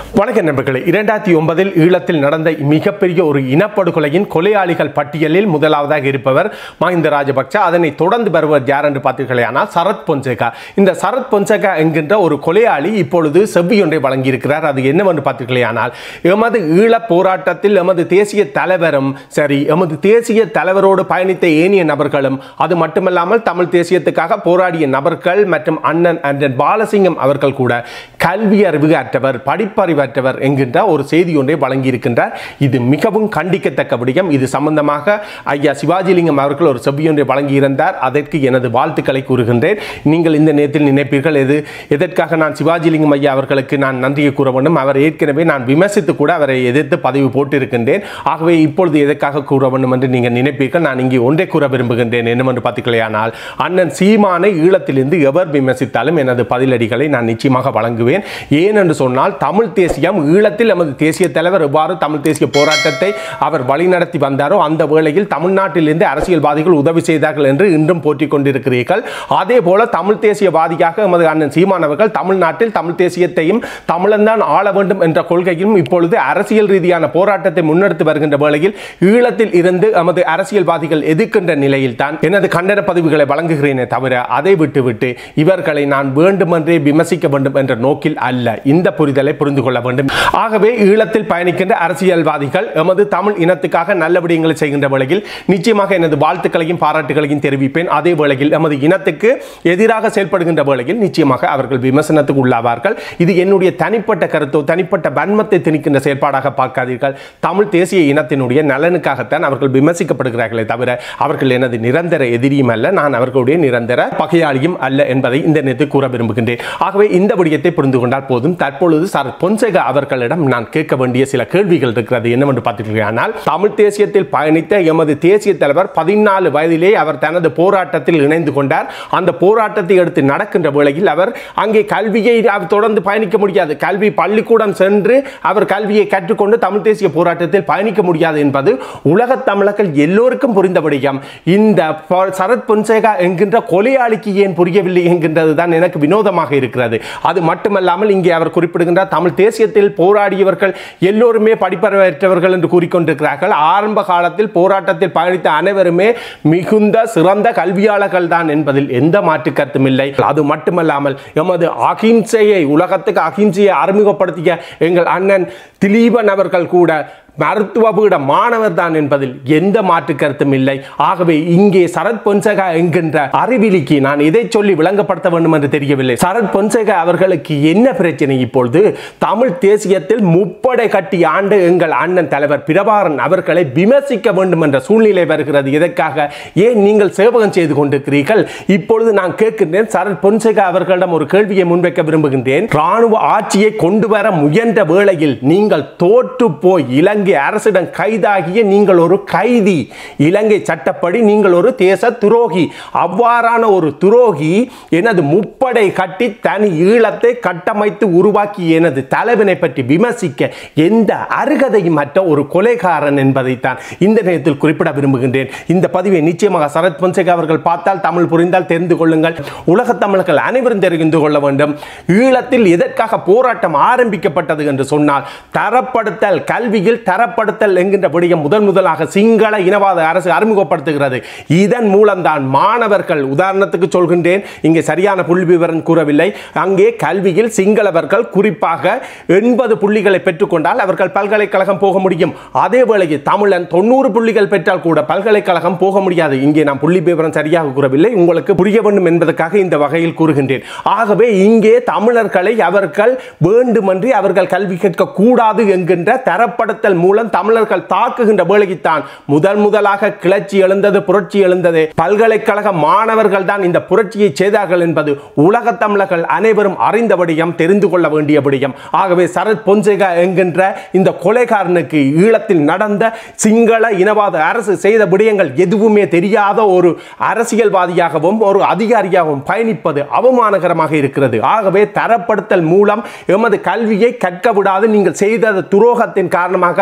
வணக்கம் நண்பர்களே இரண்டாயிரத்தி ஒன்பதில் ஈழத்தில் நடந்த மிகப்பெரிய ஒரு இனப்படுகொலையின் கொலையாளிகள் பட்டியலில் முதலாவதாக இருப்பவர் மஹிந்த ராஜபக்ச அதனை தொடர்ந்து வருவர் யார் என்று பார்த்தீர்களேயானால் சரத் பொன்சேகா இந்த சரத் பொன்சேகா என்கின்ற ஒரு கொலையாளி இப்பொழுது செவ்வியொன்றை வழங்கியிருக்கிறார் அது என்னவென்று பார்த்தீர்களேயானால் எமது ஈழ போராட்டத்தில் எமது தேசிய தலைவரும் சரி எமது தேசிய தலைவரோடு பயணித்த ஏனைய நபர்களும் அது மட்டுமல்லாமல் தமிழ் தேசியத்துக்காக போராடிய நபர்கள் மற்றும் அண்ணன் அண்ணன் பாலசிங்கம் அவர்கள் கூட கல்வி அறிவு அற்றவர் படிப்பறிவற்றவர் என்கின்ற ஒரு செய்தி ஒன்றை வழங்கியிருக்கின்றார் இது மிகவும் கண்டிக்கத்தக்க விடயம் இது சம்பந்தமாக ஐயா சிவாஜிலிங்கம் அவர்கள் ஒரு செவ்வியொன்றை வழங்கியிருந்தார் அதற்கு எனது வாழ்த்துக்களை கூறுகின்றேன் நீங்கள் இந்த நேரத்தில் நினைப்பீர்கள் எது எதற்காக நான் சிவாஜிலிங்கம் ஐயா அவர்களுக்கு நான் நன்றியை கூற வேண்டும் அவர் ஏற்கனவே நான் விமர்சித்து கூட அவரை எதிர்த்து பதிவு போட்டிருக்கின்றேன் ஆகவே இப்பொழுது எதற்காக கூற வேண்டும் என்று நீங்கள் நினைப்பீர்கள் நான் இங்கே ஒன்றை கூற விரும்புகின்றேன் என்னவென்று பார்த்தீர்களேயானால் அண்ணன் சீமானை ஈழத்திலிருந்து எவர் விமர்சித்தாலும் எனது பதிலடிகளை நான் நிச்சயமாக வழங்குவேன் ஏன் என்று சொன்னால் தமிழ் தேசியம் ஈழத்தில் நமது தேசிய தலைவர் எவ்வாறு தமிழ் தேசிய போராட்டத்தை அவர் வழிநடத்தி வந்தாரோ அந்த வேளையில் தமிழ்நாட்டிலிருந்து அரசியல்வாதிகள் உதவி செய்தார்கள் என்று இன்றும் போற்றிக் கொண்டிருக்கிறீர்கள் அதே போல தமிழ் தேசியவாதியாக எமது அண்ணன் சீமான் அவர்கள் தமிழ்நாட்டில் தமிழ் தேசியத்தையும் தமிழன்தான் ஆள வேண்டும் என்ற கொள்கையும் இப்பொழுது அரசியல் ரீதியான போராட்டத்தை முன்னெடுத்து வருகின்ற வேளையில் ஈழத்தில் இருந்து எமது அரசியல்வாதிகள் எதிர்க்கின்ற நிலையில் தான் எனது கண்டன பதிவுகளை வழங்குகிறேனே தவிர அதை விட்டுவிட்டு இவர்களை நான் வேண்டுமென்றே விமர்சிக்க வேண்டும் என்ற நோக்கில் அல்ல இந்த புரிதலை புரிந்து கொள்ள வேண்டும் ஆகவே ஈழத்தில் பயணிக்கின்ற அரசியல்வாதிகள் எமது தமிழ் இனத்துக்காக நல்ல விடயங்களை செய்கின்ற வேளையில் நிச்சயமாக எனது வாழ்த்துக்களையும் பாராட்டுகளையும் தெரிவிப்பேன் அதே வேளையில் எமது இனத்துக்கு எதிராக செயல்படுகின்ற வேளையில் நிச்சயமாக அவர்கள் விமர்சனத்துக்கு உள்ளாவார்கள் இது என்னுடைய தனிப்பட்ட கருத்தோ தனிப்பட்ட வன்மத்தை திணிக்கின்ற செயல்பாடாக பார்க்காதீர்கள் தமிழ் தேசிய இனத்தினுடைய நலனுக்காகத்தான் அவர்கள் விமர்சிக்கப்படுகிறார்களே தவிர அவர்கள் எனது நிரந்தர எதிரியும் அல்ல நான் அவர்களுடைய நிரந்தர பகையாளியும் அல்ல என்பதை இந்த நேரத்தில் கூற விரும்புகின்றேன் ஆகவே இந்த விடயத்தை புரிந்து கொண்டால் போதும் தற்பொழுது சார் பொன்சேகா அவர்களிடம் நான் கேட்க வேண்டிய சில கேள்விகள் இருக்கிறது என்னவென்று பார்த்தீர்களானால் தமிழ் தேசியத்தில் பயணித்த எமது தேசிய தலைவர் பதினாலு வயதிலே அவர் தனது போராட்டத்தில் இணைந்து கொண்டார் அந்த போராட்டத்தை எடுத்து நடக்கின்ற வேளையில் அவர் அங்கே கல்வியை அவர் தொடர்ந்து பயணிக்க முடியாது கல்வி பள்ளிக்கூடம் சென்று அவர் கல்வியை கற்றுக்கொண்டு தமிழ் தேசிய போராட்டத்தில் பயணிக்க முடியாது என்பது உலகத் தமிழர்கள் எல்லோருக்கும் புரிந்த விடயம் இந்த ப- சரத் பொன்சேகா என்கின்ற கொலையாளிக்கு ஏன் புரியவில்லை என்கின்றது தான் எனக்கு வினோதமாக இருக்கிறது அது மட்டுமல்லாமல் இங்கே அவர் குறிப்பிடுகின்றார் தமிழ் தேசியத்தில் போராடியவர்கள் எல்லோருமே படிப்பறிவற்றவர்கள் என்று கூறிக்கொண்டிருக்கிறார்கள் ஆரம்ப காலத்தில் போராட்டத்தில் பயணித்த அனைவருமே மிகுந்த சிறந்த கல்வியாளர்கள் தான் என்பதில் எந்த மாற்று கருத்தும் இல்லை அது மட்டுமல்லாமல் எமது அகிம்சையை உலகத்துக்கு அகிம்சையை அறிமுகப்படுத்திய எங்கள் அண்ணன் திலீபன் அவர்கள் கூட மருத்துவ பீட மாணவர் தான் என்பதில் எந்த மாற்று கருத்தும் இல்லை ஆகவே இங்கே சரத் பொன்சேகா என்கின்ற அறிவிலிக்கு நான் இதை சொல்லி விளங்கப்படுத்த வேண்டும் என்று தெரியவில்லை சரத் பொன்சேகா அவர்களுக்கு என்ன பிரச்சனை இப்பொழுது தமிழ் தேசியத்தில் முப்படை கட்டி ஆண்டு எங்கள் அண்ணன் தலைவர் பிரபாகரன் அவர்களை விமர்சிக்க வேண்டும் என்ற சூழ்நிலை வருகிறது எதற்காக ஏன் நீங்கள் சேவகம் செய்து கொண்டிருக்கிறீர்கள் இப்பொழுது நான் கேட்கின்றேன் சரத் பொன்சேகா அவர்களிடம் ஒரு கேள்வியை முன்வைக்க விரும்புகின்றேன் ராணுவ ஆட்சியை கொண்டு வர முயன்ற வேளையில் நீங்கள் தோற்று போய் இலங்கை அரசிடம் கைதாகிய நீங்கள் ஒரு கைதி இலங்கை சட்டப்படி நீங்கள் ஒரு தேச துரோகி அவ்வாறான ஒரு துரோகி எனது முப்படை கட்டி தனி ஈழத்தை கட்டமைத்து உருவாக்கி எனது தலைவனை பற்றி விமர்சிக்க எந்த அருகதையும் அற்ற ஒரு கொலைகாரன் என்பதைத்தான் இந்த நேரத்தில் குறிப்பிட விரும்புகின்றேன் இந்த பதிவை நிச்சயமாக சரத் பொன்சேகா அவர்கள் பார்த்தால் தமிழ் புரிந்தால் தெரிந்து கொள்ளுங்கள் உலகத் தமிழர்கள் அனைவரும் தெரிந்து கொள்ள வேண்டும் ஈழத்தில் எதற்காக போராட்டம் ஆரம்பிக்கப்பட்டது என்று சொன்னால் தரப்படுத்தல் கல்வியில் தரப்படுத்தல் என்கின்ற விடயம் முதன் முதலாக சிங்கள இனவாத அரசு அறிமுகப்படுத்துகிறது இதன் மூலம்தான் மாணவர்கள் உதாரணத்துக்கு சொல்கின்றேன் இங்கே சரியான புள்ளி விவரம் கூறவில்லை அங்கே கல்வியில் சிங்களவர்கள் குறிப்பாக எண்பது புள்ளிகளை பெற்றுக்கொண்டால் அவர்கள் பல்கலைக்கழகம் போக முடியும் அதே வேளையில் தமிழன் தொண்ணூறு புள்ளிகள் பெற்றால் கூட பல்கலைக்கழகம் போக முடியாது இங்கே நான் புள்ளி விவரம் சரியாக கூறவில்லை உங்களுக்கு புரிய வேண்டும் என்பதற்காக இந்த வகையில் கூறுகின்றேன் ஆகவே இங்கே தமிழர்களை அவர்கள் வேண்டுமென்றே அவர்கள் கல்வி கேட்க கூடாது என்கின்ற தரப்படுத்தல் மூலம் தமிழர்கள் தாக்குகின்ற வேளைக்குத்தான் முதல் முதலாக கிளர்ச்சி எழுந்தது புரட்சி எழுந்தது பல்கலைக்கழக மாணவர்கள் தான் இந்த புரட்சியை செய்தார்கள் என்பது உலக தமிழர்கள் அனைவரும் அறிந்த விடயம் தெரிந்து கொள்ள வேண்டிய விடயம் ஆகவே சரத் பொன்சேகா என்கின்ற இந்த கொலைகாரனுக்கு ஈழத்தில் நடந்த சிங்கள இனவாத அரசு செய்த விடயங்கள் எதுவுமே தெரியாத ஒரு அரசியல்வாதியாகவும் ஒரு அதிகாரியாகவும் பயணிப்பது அவமானகரமாக இருக்கிறது ஆகவே தரப்படுத்தல் மூலம் எமது கல்வியை கற்க விடாது நீங்கள் செய்த துரோகத்தின் காரணமாக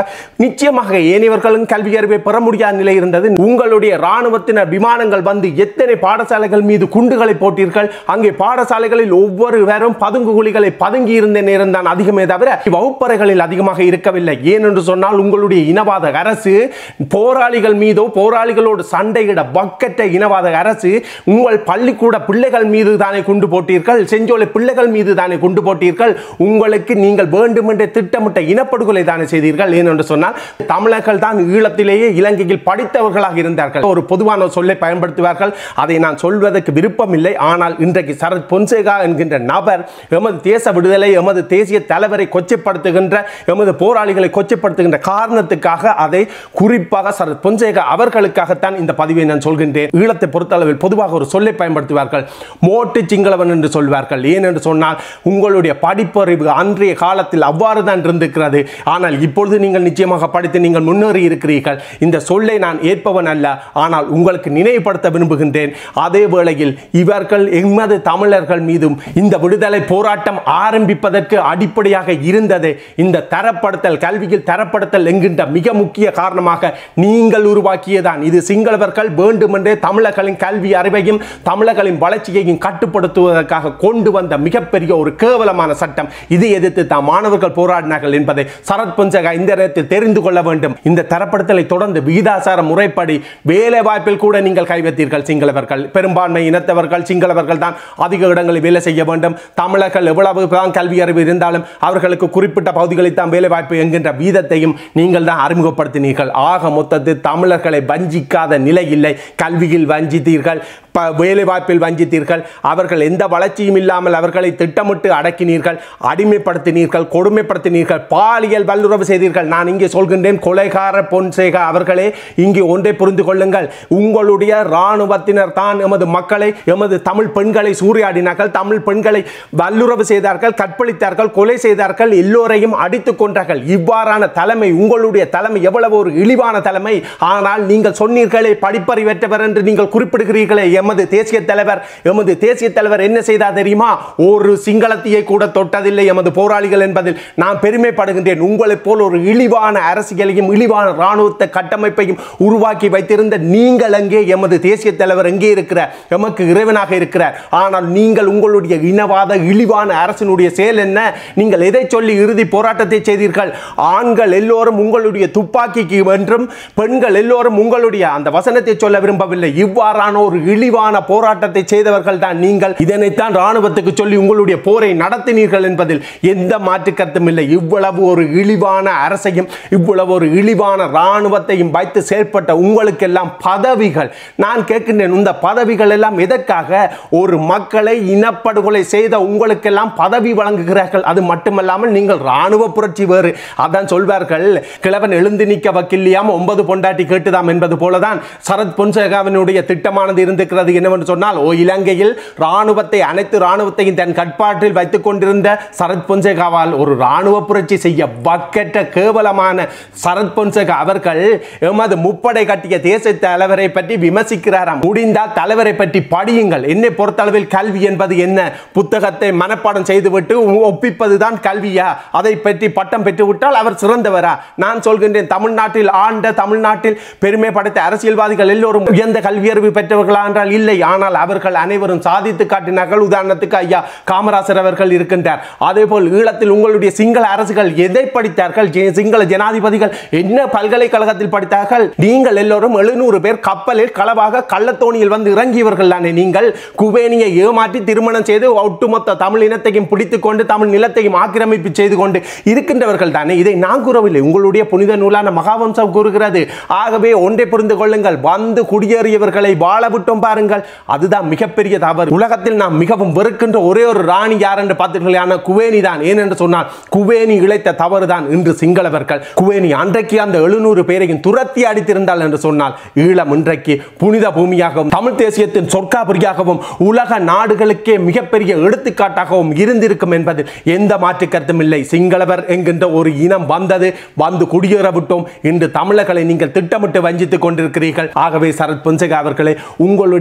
நிச்சயமாக ஏனையவர்களும் கல்வி அறிவை பெற முடியாத நிலை இருந்தது உங்களுடைய ராணுவத்தினர் விமானங்கள் வந்து எத்தனை பாடசாலைகள் மீது குண்டுகளை போட்டீர்கள் அங்கே பாடசாலைகளில் ஒவ்வொருவரும் பதுங்கு குழிகளை பதுங்கி இருந்த நேரம் தான் அதிகமே தவிர வகுப்பறைகளில் அதிகமாக இருக்கவில்லை ஏனென்று சொன்னால் உங்களுடைய இனவாத அரசு போராளிகள் மீதோ போராளிகளோடு சண்டையிட வக்கற்ற இனவாத அரசு உங்கள் பள்ளிக்கூட பிள்ளைகள் மீது தானே குண்டு போட்டீர்கள் செஞ்சோலை பிள்ளைகள் மீது தானே குண்டு போட்டீர்கள் உங்களுக்கு நீங்கள் வேண்டுமென்றே திட்டமிட்ட இனப்படுகொலை தானே செய்தீர்கள் ஏனென்று சொன்னால் தமிழர்கள் தான் ஈழத்திலேயே இலங்கையில் படித்தவர்களாக இருந்தார்கள் ஒரு பொதுவான சொல்லை பயன்படுத்துவார்கள் அதை நான் சொல்வதற்கு விருப்பமில்லை ஆனால் இன்றைக்கு சரத் பொன்சேகா என்கின்ற நபர் எமது தேச விடுதலை எமது தேசிய தலைவரை கொச்சைப்படுத்துகின்ற எமது போராளிகளை கொச்சைப்படுத்துகின்ற காரணத்துக்காக அதை குறிப்பாக சரத் பொன்சேகா அவர்களுக்காகத்தான் இந்த பதிவை நான் சொல்கின்றேன் ஈழத்தை பொறுத்தளவில் பொதுவாக ஒரு சொல்லை பயன்படுத்துவார்கள் மோட்டு சிங்களவன் என்று சொல்வார்கள் ஏன் என்று சொன்னால் உங்களுடைய படிப்பறிவு அன்றைய காலத்தில் அவ்வாறு தான் இருந்திருக்கிறது ஆனால் இப்பொழுது நீங்கள் நிச்சயமாக படித்து நீங்கள் முன்னேறி இருக்கிறீர்கள் இந்த சொல்லை நான் ஏற்பவன் அல்ல ஆனால் உங்களுக்கு நினைவுபடுத்த விரும்புகின்றேன் அதே வேளையில் இவர்கள் எமது தமிழர்கள் மீதும் இந்த விடுதலை போராட்டம் ஆரம்பிப்பதற்கு அடிப்படையாக இருந்தது இந்த தரப்படுத்தல் கல்வியில் தரப்படுத்தல் என்கின்ற மிக முக்கிய காரணமாக நீங்கள் உருவாக்கியதான் இது சிங்களவர்கள் வேண்டுமென்றே தமிழர்களின் கல்வி அறிவையும் தமிழர்களின் வளர்ச்சியையும் கட்டுப்படுத்துவதற்காக கொண்டு வந்த மிகப்பெரிய ஒரு கேவலமான சட்டம் இதை எதிர்த்து தான் மாணவர்கள் போராடினார்கள் என்பதை சரத் பொன்சேகா இந்த நேரத்தில் தெரிந்து கொள்ள வேண்டும் இந்த தரப்படுத்தலை தொடர்ந்து விகிதாசார முறைப்படி வேலை வாய்ப்பில் கூட நீங்கள் கைவைத்தீர்கள் சிங்களவர்கள் பெரும்பான்மை இனத்தவர்கள் சிங்களவர்கள் தான் அதிக இடங்களில் வேலை செய்ய வேண்டும் தமிழர்கள் எவ்வளவு தான் கல்வி அறிவு இருந்தாலும் அவர்களுக்கு குறிப்பிட்ட பகுதிகளில் தான் வேலை வாய்ப்பு என்கின்ற வீதத்தையும் நீங்கள் தான் அறிமுகப்படுத்தினீர்கள் ஆக மொத்தத்தில் தமிழர்களை வஞ்சிக்காத நிலை இல்லை கல்வியில் வஞ்சித்தீர்கள் ப- வேலை வாய்ப்பில் வஞ்சித்தீர்கள் அவர்கள் எந்த வளர்ச்சியும் இல்லாமல் அவர்களை திட்டமிட்டு அடக்கினீர்கள் அடிமைப்படுத்தினீர்கள் கொடுமைப்படுத்தினீர்கள் பாலியல் வல்லுறவு செய்தீர்கள் நான் இங்கே சொல்கின்றேன் கொலைகார பொன்சேகா அவர்களே இங்கே ஒன்றை புரிந்து கொள்ளுங்கள் உங்களுடைய இராணுவத்தினர் தான் எமது மக்களை எமது தமிழ் பெண்களை சூறையாடினார்கள் தமிழ் பெண்களை வல்லுறவு செய்தார்கள் கற்பழித்தார்கள் கொலை செய்தார்கள் எல்லோரையும் அடித்துக் கொண்டார்கள் இவ்வாறான தலைமை உங்களுடைய தலைமை எவ்வளவு ஒரு இழிவான தலைமை ஆனால் நீங்கள் சொன்னீர்களே படிப்பறிவற்றவர் என்று நீங்கள் குறிப்பிடுகிறீர்களே எமது தேசிய தலைவர் எமது தேசிய தலைவர் என்ன செய்தார் தெரியுமா ஒரு சிங்களத்தையே கூட தொட்டதில்லை எமது போராளிகள் என்பதில் நான் பெருமைப்படுகின்றேன் உங்களைப் போல் ஒரு இழிவான அரசியலையும் இழிவான இராணுவத்தை கட்டமைப்பையும் உருவாக்கி வைத்திருந்த நீங்கள் அங்கே எமது தேசிய தலைவர் எங்கே இருக்கிறார் எமக்கு இறைவனாக இருக்கிறார் ஆனால் நீங்கள் உங்களுடைய இனவாத இழிவான அரசினுடைய செயல் என்ன நீங்கள் எதை சொல்லி இறுதி போராட்டத்தை செய்தீர்கள் ஆண்கள் எல்லோரும் உங்களுடைய துப்பாக்கிக்கு என்றும் பெண்கள் எல்லோரும் உங்களுடைய அந்த வசனத்தை சொல்ல விரும்பவில்லை இவ்வாறான ஒரு இழிவான போராட்டத்தை செய்தவர்கள் தான் நீங்கள் இதனைத்தான் ராணுவத்துக்கு சொல்லி உங்களுடைய போரை நடத்தினீர்கள் என்பதில் எந்த மாற்று கருத்தும் இல்லை இவ்வளவு ஒரு இழிவான அரசையும் இவ்வளவு ஒரு இழிவான ராணுவத்தையும் வைத்து செயல்பட்ட உங்களுக்கெல்லாம் பதவிகள் நான் கேட்கின்றேன் இந்த பதவிகள் எல்லாம் எதற்காக ஒரு மக்களை இனப்படுகொலை செய்த உங்களுக்கெல்லாம் பதவி வழங்குகிறார்கள் அது மட்டுமல்லாமல் நீங்கள் ராணுவ புரட்சி வேறு அதான் சொல்வார்கள் கிழவன் எழுந்து நிற்க வக்கில்லையாம் ஒன்பது பொண்டாட்டி கேட்டுதாம் என்பது போலதான் சரத் பொன்சேகாவினுடைய திட்டமானது இருந்திருக்கிறது என்னவென்று சொன்னால் ஓ இலங்கையில் ராணுவத்தை அனைத்து ராணுவத்தையும் தன் கட்பாட்டில் வைத்துக் கொண்டிருந்த சரத் பொன்சேகாவால் ஒரு ராணுவ புரட்சி செய்ய வக்கற்ற கேவலமான சரத் பொன்சேகா அவர்கள் எமது முப்படை கட்டிய தேச தலைவரை பற்றி விமர்சிக்கிறாராம் முடிந்தால் தலைவரை பற்றி படியுங்கள் என்னை பொறுத்தளவில் கல்வி என்பது என்ன புத்தகத்தை மனப்பாடம் செய்துவிட்டு ஒப்பிப்பதுதான் கல்வியா அதை பற்றி பட்டம் பெற்றுவிட்டால் அவர் சிறந்தவரா நான் சொல்கின்றேன் தமிழ்நாட்டில் ஆண்ட தமிழ்நாட்டில் பெருமை படைத்த அரசியல்வாதிகள் எல்லோரும் உயர்ந்த கல்வியறிவு பெற்றவர்களா என்றால் இல்லை ஆனால் அவர்கள் அனைவரும் சாதித்து காட்டினார்கள் உதாரணத்துக்கு ஐயா காமராசர் அவர்கள் இருக்கின்றார் அதேபோல் ஈழத்தில் உங்களுடைய சிங்கள அரசுகள் எதை படித்தார்கள் ஜெ- சிங்கள ஜனாதிபதிகள் என்ன பல்கலைக்கழகத்தில் படித்தார்கள் நீங்கள் எல்லோரும் எழுநூறு பேர் கப்பலில் களவாக கள்ளத்தோணியில் வந்து இறங்கியவர்கள் தானே நீங்கள் குவேனியை ஏமாற்றி திருமணம் செய்து ஒட்டுமொத்த தமிழ் இனத்தையும் பிடித்துக் கொண்டு தமிழ் நிலத்தையும் ஆக்கிரமிப்பு செய்து கொண்டு இருக்கின்றவர்கள் தானே இதை நான் கூறவில்லை உங்களுடைய புனித நூலான மகாவம்சம் கூறுகிறது ஆகவே ஒன்றை புரிந்து கொள்ளுங்கள் வந்து குடியேறியவர்களை வாழ விட்டோம் பாருங்கள் அதுதான் மிகப்பெரிய தவறு உலகத்தில் நாம் மிகவும் வெறுக்கின்ற ஒரே ஒரு ராணி யார் என்று பார்த்தீர்களான குவேனி தான் ஏனென்று சொன்னால் குவேனி இழைத்த தவறு தான் இன்று சிங்களவர்கள் குவேனி அன்றைக்கு அந்த எழுநூறு பேரையும் துரத்தி அடித்திருந்தால் என்று சொன்னால் ஈழம் இன்றைக்கு புனித பூமியாகவும் தமிழ் தேசியத்தின் சொற்காபுரியாகவும் உலக நாடுகளுக்கே மிகப்பெரிய எடுத்துக்காட்டாகவும் இருந்திருக்கும் என்பதில் எந்த மாற்று கருத்தும் இல்லை சிங்களவர் என்கின்ற ஒரு இனம் வந்தது வந்து குடியேற விட்டோம் இன்று தமிழர்களை நீங்கள் திட்டமிட்டு வஞ்சித்துக் கொண்டிருக்கிறீர்கள் ஆகவே சரத் பொன்சேகா அவர்களே உங்களுடைய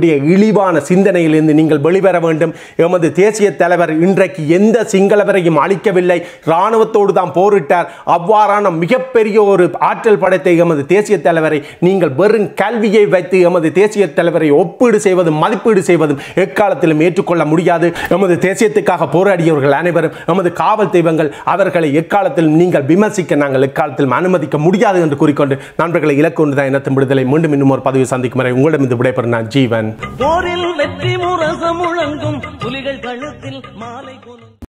உங்களுடைய இழிவான சிந்தனையிலிருந்து நீங்கள் வெளிவர வேண்டும் எமது தேசிய தலைவர் இன்றைக்கு எந்த சிங்களவரையும் அழிக்கவில்லை இராணுவத்தோடு தான் போரிட்டார் அவ்வாறான மிகப்பெரிய ஒரு ஆற்றல் படைத்த எமது தேசிய தலைவரை நீங்கள் வெறும் கல்வியை வைத்து எமது தேசிய தலைவரை ஒப்பீடு செய்வதும் மதிப்பீடு செய்வதும் எக்காலத்திலும் ஏற்றுக்கொள்ள முடியாது எமது தேசியத்துக்காக போராடியவர்கள் அனைவரும் எமது காவல் தெய்வங்கள் அவர்களை எக்காலத்திலும் நீங்கள் விமர்சிக்க நாங்கள் எக்காலத்திலும் அனுமதிக்க முடியாது என்று கூறிக்கொண்டு நண்பர்களை இலக்கு ஒன்றுதான் இனத்தின் விடுதலை மீண்டும் இன்னும் ஒரு பதிவு சந்திக்கும் வரை உங்களிடம் விடைபெறும் நான் ஜீவன் போரில் வெற்றி முரசம் முழங்கும் புலிகள் கழுத்தில் மாலை கொலும்